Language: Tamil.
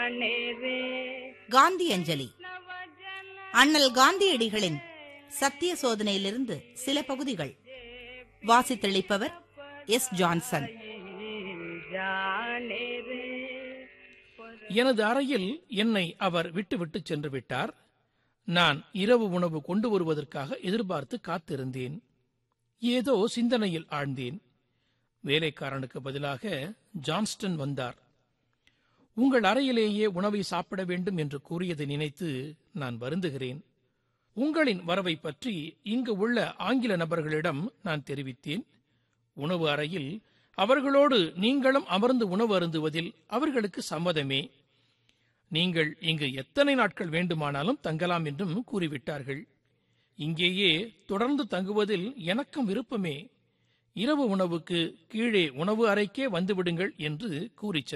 जाने रे காந்தி அஞ்சலி அண்ணல் காந்தியடிகளின் சத்திய சோதனையிலிருந்து சில பகுதிகள் வாசித்தளிப்பவர் எஸ் ஜான்சன் जाने रे எனது அறையில் என்னை அவர் விட்டுவிட்டு சென்று விட்டார் நான் இரவு உணவு கொண்டு வருவதற்காக எதிர்பார்த்து காத்திருந்தேன் ஏதோ சிந்தனையில் ஆழ்ந்தேன் வேலைக்காரனுக்கு பதிலாக ஜான்ஸ்டன் வந்தார் உங்கள் அறையிலேயே உணவை சாப்பிட வேண்டும் என்று கூறியதை நினைத்து நான் வருந்துகிறேன் உங்களின் வரவை பற்றி இங்கு உள்ள ஆங்கில நபர்களிடம் நான் தெரிவித்தேன் உணவு அறையில் அவர்களோடு நீங்களும் அமர்ந்து உணவு அருந்துவதில் அவர்களுக்கு சம்மதமே நீங்கள் இங்கு எத்தனை நாட்கள் வேண்டுமானாலும் தங்கலாம் என்றும் கூறிவிட்டார்கள் இங்கேயே தொடர்ந்து தங்குவதில் எனக்கும் விருப்பமே இரவு உணவுக்கு கீழே உணவு அறைக்கே வந்துவிடுங்கள் என்று கூறிச்